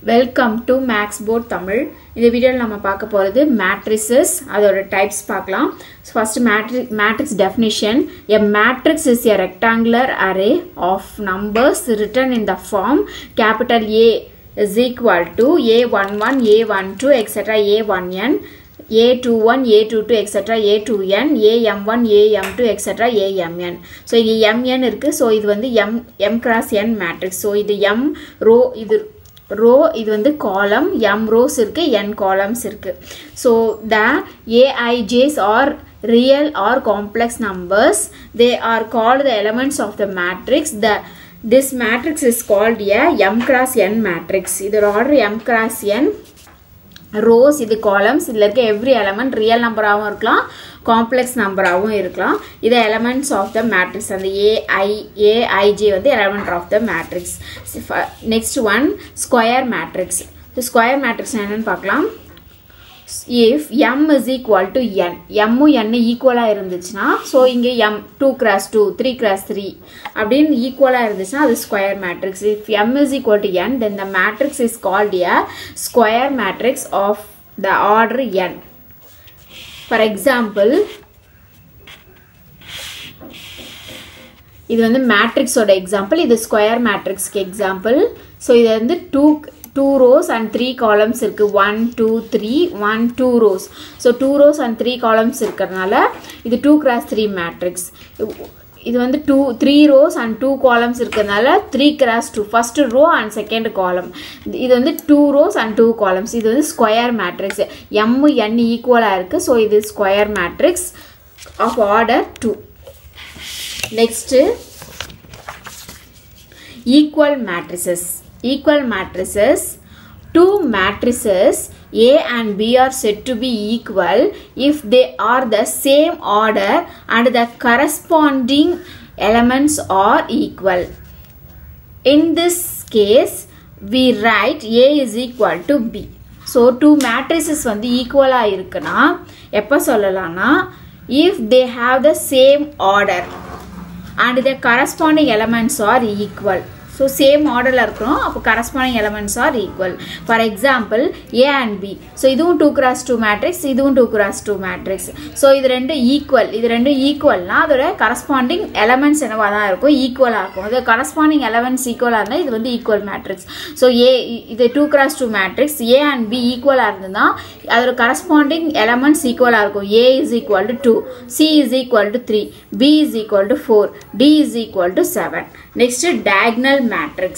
Welcome to maths port Tamil இந்த வீடியோவில் நம்ம பார்க்க போகிறது மேட்ரிசஸ் அதோட டைப்ஸ் பார்க்கலாம் ஃபர்ஸ்ட் மேட்ரி matrix definition a matrix is a rectangular array of numbers written in the form capital A is equal to A one one A one two extra A one N a21, a22, etc. a2n, am1, am2, etc. amn. So இங்கே mn இருக்குது so இது வந்து m m cross n matrix so இது m row இது row இது வந்து column m rows இருக்குது n columns இருக்குது so the aijs are real or complex numbers they are called the elements of the matrix the this matrix is called a m cross n matrix இதோட order m cross n rows இது columns இதில் இருக்க every element real நம்பராகவும் இருக்கலாம் complex நம்பராகவும் இருக்கலாம் இது elements of the matrix அந்த AI AIJ வந்து element of the matrix next one square matrix square matrix என்னென்னு பார்க்கலாம் if M is equal to N எம்மும் என் ஈக்குவலாக இருந்துச்சுன்னா ஸோ இங்கே M two cross two three cross three அப்படின்னு ஈக்குவலாக இருந்துச்சுன்னா அது square matrix if M is equal to N then the matrix is called a square matrix of the order N for example இது வந்து மேட்ரிக்ஸோட எக்ஸாம்பிள் இது square மேட்ரிக்ஸ்க்கு example so இது வந்து two two rows and three columns இருக்குது one two three one two rows so two rows and three columns இருக்கிறதுனால இது டூ கிராஸ் த்ரீ மேட்ரிக்ஸ் இது வந்து two three rows and two columns இருக்கிறதுனால three cross two first row and second column இது வந்து two rows and two columns இது வந்து square matrix M என் ஈக்குவலாக இருக்குது ஸோ இது square matrix of order two next equal matrices equal matrices two matrices A and B are said to be equal if they are the same order and the corresponding elements are equal. In this case, we write A is equal to B. So two matrices வந்து ஈக்குவலாக இருக்குன்னா எப்போ சொல்லலாம்னா if they have the same order and the corresponding elements are equal so same ஆர்டரில் இருக்கிறோம் அப்போ corresponding elements are equal for example A and B so இதுவும் two cross two matrix இதுவும் two cross two matrix so இது ரெண்டும் equal இது ரெண்டும் ஈக்குவல்னா அதோட கரஸ்பாண்டிங் எலமெண்ட்ஸ் என்னவா தான் இருக்கும் ஈக்குவலாக இருக்கும் இது கரஸ்பாண்டிங் எலமெண்ட்ஸ் ஈக்குவலாக இருந்தால் இது வந்து ஈக்குவல் மேட்ரிக்ஸ் ஸோ ஏ இது two cross two matrix A and B ஈக்குவலாக இருந்ததுன்னா அதோட கரஸ்பாண்டிங் எலமெண்ட்ஸ் ஈக்குவலாக இருக்கும் A is equal to two C is equal to three B is equal to four D is equal to seven next diagonal matrix.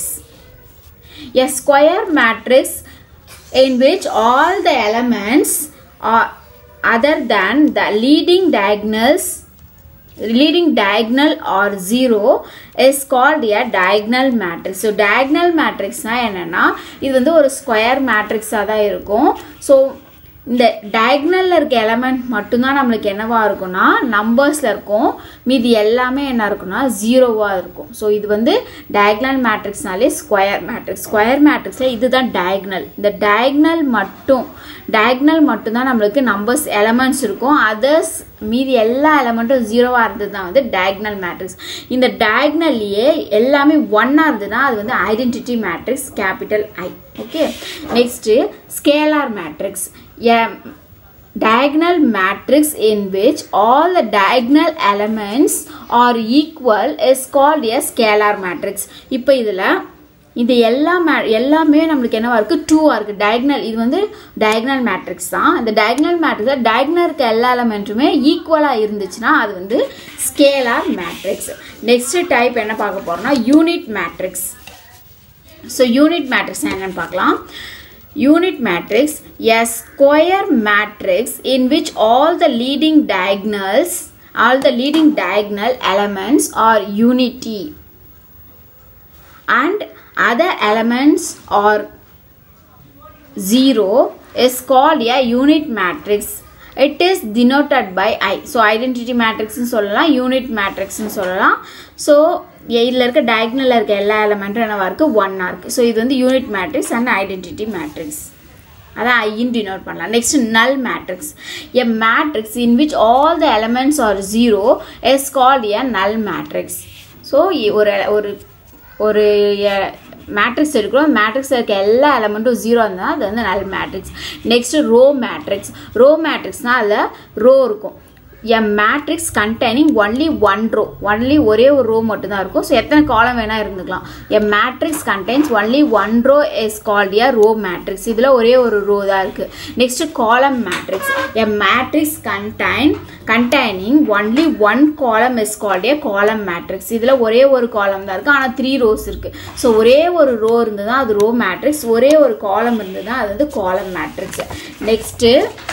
A square matrix in which all the elements are other than the leading diagonals leading diagonal or zero is called a diagonal matrix. So diagonal matrix என்னன்னா இது வந்து ஒரு square மேட்ரிக்ஸாக தான் இருக்கும் so இந்த டயக்னலில் இருக்க element மட்டும்தான் நம்மளுக்கு என்னவாக இருக்கும்னா நம்பர்ஸில் இருக்கும் மீதி எல்லாமே என்ன இருக்கும்னா ஜீரோவாக இருக்கும் ஸோ இது வந்து டயக்னல் மேட்ரிக்ஸ்னாலே ஸ்கொயர் மேட்ரிக்ஸ் ஸ்கொயர் மேட்ரிக்ஸில் இதுதான் டயக்னல் இந்த டயக்னல் மட்டும் டயக்னல் மட்டும்தான் நம்மளுக்கு நம்பர்ஸ் எலமெண்ட்ஸ் இருக்கும் அதர்ஸ் மீதி எல்லா எலமெண்ட்டும் ஜீரோவாக இருந்தது தான் வந்து டயக்னல் மேட்ரிக்ஸ் இந்த டயக்னல்லையே எல்லாமே ஒன்னாக இருந்ததுன்னா அது வந்து identity matrix capital I okay next scalar matrix a diagonal matrix in which all the diagonal elements are equal is called a scalar matrix இப்போ இதில் இது எல்லா மே எல்லாமே நம்மளுக்கு என்னவா இருக்குது டூவாக இருக்குது டயக்னல் இது வந்து டயக்னல் மேட்ரிக்ஸ் தான் இந்த டயக்னல் மேட்ரிக்ஸில் டயக்னல் இருக்க எல்லா எலமெண்ட்டுமே ஈக்குவலாக இருந்துச்சுன்னா அது வந்து ஸ்கேலார் மேட்ரிக்ஸ் நெக்ஸ்ட் டைப் என்ன பார்க்க போகிறோம்னா unit matrix so unit matrix என்னென்னு பார்க்கலாம் unit matrix a square matrix in which all the leading diagonals all the leading diagonal elements are unity and other elements are zero is called a unit matrix it is denoted by i so identity matrix சொல்லலாம் unit matrix சொல்லலாம் so இதில் இருக்க டயக்னலில் இருக்க எல்லா எலமெண்ட்டும் என்னவா இருக்குது ஒன்னாக இருக்குது ஸோ இது வந்து unit matrix and identity matrix அதான் ஐயின் டினோட் பண்ணலாம் next null matrix a matrix in which all the elements are zero is called a null matrix so ஒரு ஒரு ஒரு மேட்ரிக்ஸ் எடுக்கிறோம் மேட்ரிக்ஸ் இருக்க எல்லா எலமெண்ட்டும் ஜீரோ இருந்தால் அது வந்து null matrix next row matrix row மேட்ரிக்ஸ்னால் அதில் ரோ இருக்கும் a matrix containing only one row only ஒரே ஒரு ரோ மட்டும்தான் இருக்கும் ஸோ எத்தனை காலம் வேணால் இருந்துக்கலாம் a matrix contains only one row is called a row matrix இதில் ஒரே ஒரு ரோ தான் இருக்குது next column matrix a matrix contain containing only one column is called a column matrix இதில் ஒரே ஒரு காலம் தான் இருக்குது ஆனால் த்ரீ ரோஸ் இருக்குது ஸோ ஒரே ஒரு ரோ இருந்து தான் அது ரோ மேட்ரிக்ஸ் ஒரே ஒரு காலம் இருந்து தான் அது வந்து காலம் மேட்ரிக்ஸ் நெக்ஸ்ட்டு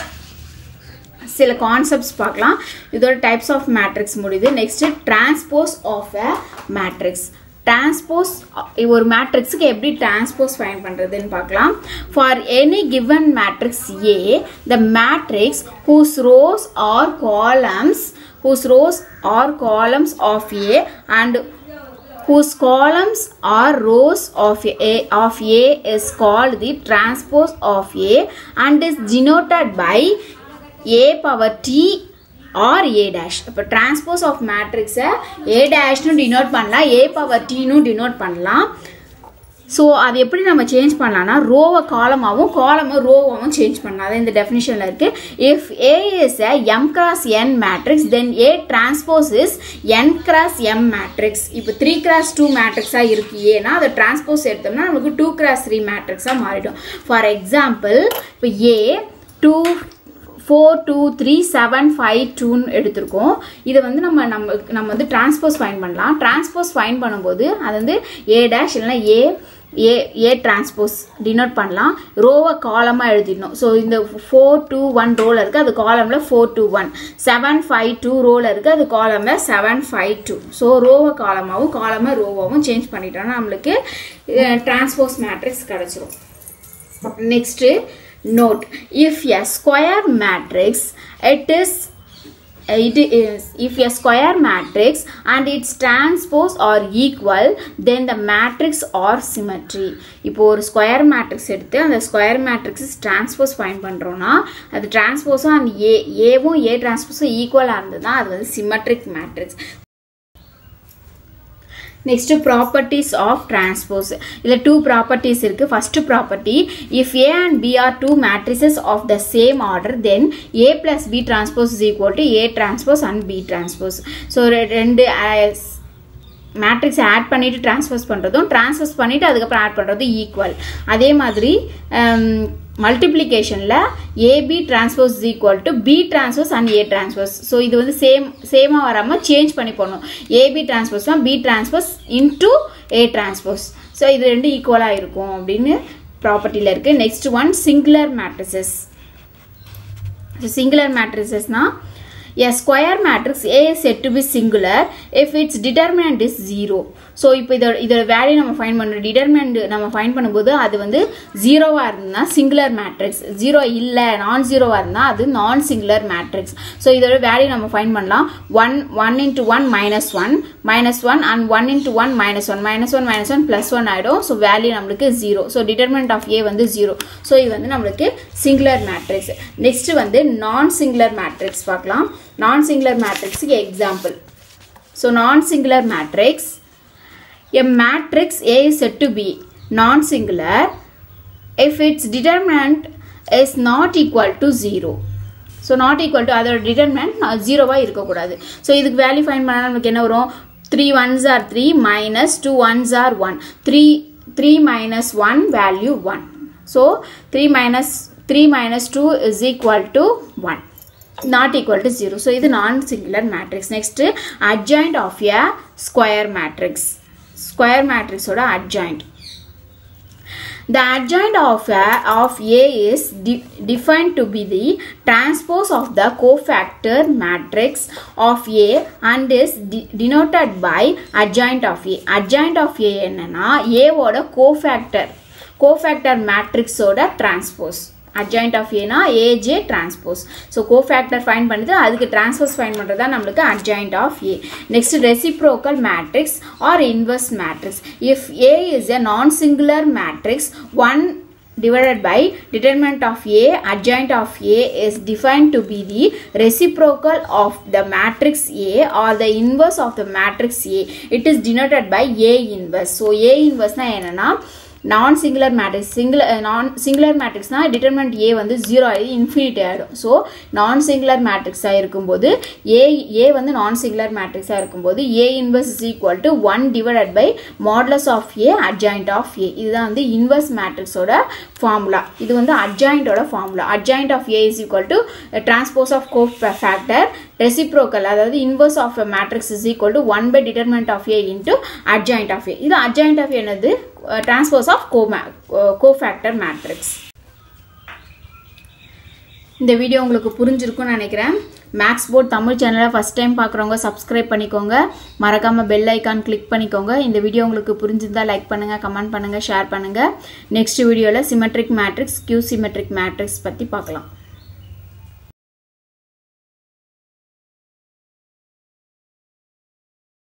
சில கான்செப்ட்ஸ் பார்க்கலாம் இதோட டைப்ஸ் ஆஃப் மேட்ரிக்ஸ் முடியுது next transpose of a matrix transpose ஒரு மேட்ரிக்ஸுக்கு எப்படி டிரான்ஸ்போஸ் ஃபைன் பண்ணுறதுன்னு பார்க்கலாம் for any given matrix A the matrix whose rows are columns whose rows are columns of A and whose columns or rows of A of A is called the transpose of A and is denoted by A power T or A dash இப்போ transpose of மேட்ரிக்ஸை A டேஷ்னு denote பண்ணலாம் A power டீனும் denote பண்ணலாம் so அது எப்படி நம்ம change பண்ணலாம்னா ரோவை காலமாகவும் காலமை ரோவாகவும் சேஞ்ச் பண்ணலாம் அது இந்த டெஃபினிஷனில் இருக்குது if A is a M cross N matrix then A transpose is N cross M matrix இப்போ த்ரீ கிராஸ் டூ மேட்ரிக்ஸாக இருக்கு ஏன்னா அதை டிரான்ஸ்போஸ் எடுத்தோம்னா நமக்கு டூ கிராஸ் த்ரீ மேட்ரிக்ஸாக மாறிடும் ஃபார் எக்ஸாம்பிள் இப்போ A two four two three seven five டூன்னு எடுத்திருக்கோம் இதை வந்து நம்ம நம்ம நம்ம வந்து டிரான்ஸ்போஸ் ஃபைன் பண்ணலாம் டிரான்ஸ்போஸ் ஃபைன் பண்ணும்போது அது வந்து ஏ டேஷ் இல்லைனா ஏ ஏ ஏ டிரான்ஸ்போஸ் டினோட் பண்ணலாம் ரோவை காலமாக எழுதிடணும் ஸோ இந்த ஃபோர் டூ ஒன் ரோவில் இருக்குது அது காலமில் four two one seven five two ரோவில் இருக்குது அது காலமில் செவன் ஃபைவ் டூ ஸோ ரோவை காலமாகவும் காலமாக ரோவாகவும் சேஞ்ச் பண்ணிட்டோம்னா நம்மளுக்கு டிரான்ஸ்போஸ் மேட்ரிக்ஸ் கிடச்சிரும் next note if a square matrix it is it is if a square matrix and its transpose are equal then the matrix are symmetry இப்போ ஒரு square matrix எடுத்து அந்த ஸ்கொயர் மேட்ரிக்ஸ் டிரான்ஸ்போஸ் ஃபைன் பண்ணுறோன்னா அது டிரான்ஸ்போஸும் அந்த ஏ ஏவும் ஏ டிரான்ஸ்போஸும் ஈக்குவலாக இருந்ததுன்னா அது வந்து symmetric matrix next properties of transpose இதில் டூ ப்ராப்பர்ட்டிஸ் இருக்குது first property if A and B are two matrices of the same order then A plus B transpose is equal to A transpose and B transpose so ரெண்டு matrix add பண்ணிவிட்டு transpose பண்ணுறதும் transpose பண்ணிவிட்டு அதுக்கப்புறம் add பண்ணுறதும் equal அதே மாதிரி மல்டிப்ளிகேஷனில் AB transpose is equal to B transpose and A transpose so இது வந்து சேம் சேமாக வராமல் சேஞ்ச் பண்ணி போடணும் ஏபி டிரான்ஸ்போஸ் தான் B transpose into A transpose so இது ரெண்டு ஈக்குவலாக இருக்கும் அப்படின்னு ப்ராப்பர்ட்டியில் இருக்குது next one singular matrices singular மேட்ரிசஸ்னால் A square matrix A is said to be singular if its determinant is 0. So இப்போ இதோட இதோட வேல்யூ நம்ம ஃபைன் பண்ணுறோம் டிட்டர்மினண்ட் நம்ம ஃபைன் பண்ணும்போது அது வந்து ஜீரோவாக இருந்தால் சிங்குலர் மேட்ரிக்ஸ் ஜீரோ இல்லை நான் ஜீரோவாக இருந்தால் அது நான் சிங்குலர் மேட்ரிக்ஸ் ஸோ இதோட வேல்யூ நம்ம ஃபைன் பண்ணலாம் one one into one minus one minus one and one into one minus one minus one minus one plus one ஆகிடும் ஸோ வேல்யூ நம்மளுக்கு zero so determinant of A வந்து zero so இது வந்து நம்மளுக்கு singular matrix next வந்து நான் singular matrix பார்க்கலாம் non singular மேட்ரிக்ஸுக்கு example so non singular matrix a matrix A is said to be non-singular if its determinant is not equal to 0. So not equal to அதோட determinant ஜீரோவாக இருக்கக்கூடாது so இதுக்கு value fine பண்ணால் நமக்கு என்ன வரும் three ones or three minus two ones or one three three minus one value one so three minus three minus two is equal to one not equal to zero so இது non singular matrix next adjoint of a square matrix square மேட்ரிக்ஸோட adjoint The adjoint of A, of A is de defined to be the transpose of the cofactor matrix of A and is de denoted by adjoint of A. Adjoint of A என்னன்னா A ஓட cofactor cofactor matrix ஓட transpose adjoint of ஏனா AJ transpose so cofactor find பண்ணிட்டு அதுக்கு transpose find பண்ணுறது தான் நம்மளுக்கு adjoint of A next reciprocal matrix or inverse matrix if A is a non singular matrix one divided by determinant of A adjoint of A is defined to be the reciprocal of the matrix A or the inverse of the matrix A. It is denoted by A inverse. So A inverse na என்னன்னா non singular matrix singular non singular மேட்ரிக்ஸ்னால் determinant A வந்து zero ஆகி infinity ஆகிடும் so non singular மேட்ரிக்ஸாக இருக்கும்போது ஏ ஏ வந்து நான் singular மேட்ரிக்ஸாக இருக்கும்போது A inverse is equal to one divided by modulus of A adjoint of A இதுதான் வந்து இன்வர்ஸ் மேட்ரிக்ஸோட ஃபார்முலா இது வந்து அட்ஜாயிண்டோட formula adjoint of A is equal to transpose of cofactor reciprocal அதாவது inverse of matrix is equal to one by determinant of A into adjoint of A இது adjoint of என்னது transpose of co cofactor matrix இந்த video உங்களுக்கு புரிஞ்சிருக்கும்னு நினைக்கிறேன் maths port Tamil சேனலை first time பார்க்குறவங்க subscribe பண்ணிக்கோங்க மறக்காமல் பெல் ஐக்கான் கிளிக் பண்ணிக்கோங்க இந்த வீடியோ உங்களுக்கு புரிஞ்சிருந்தால் லைக் பண்ணுங்கள் கமெண்ட் பண்ணுங்கள் ஷேர் பண்ணுங்கள் நெக்ஸ்ட் வீடியோவில் symmetric matrix skew symmetric matrix பற்றி பார்க்கலாம்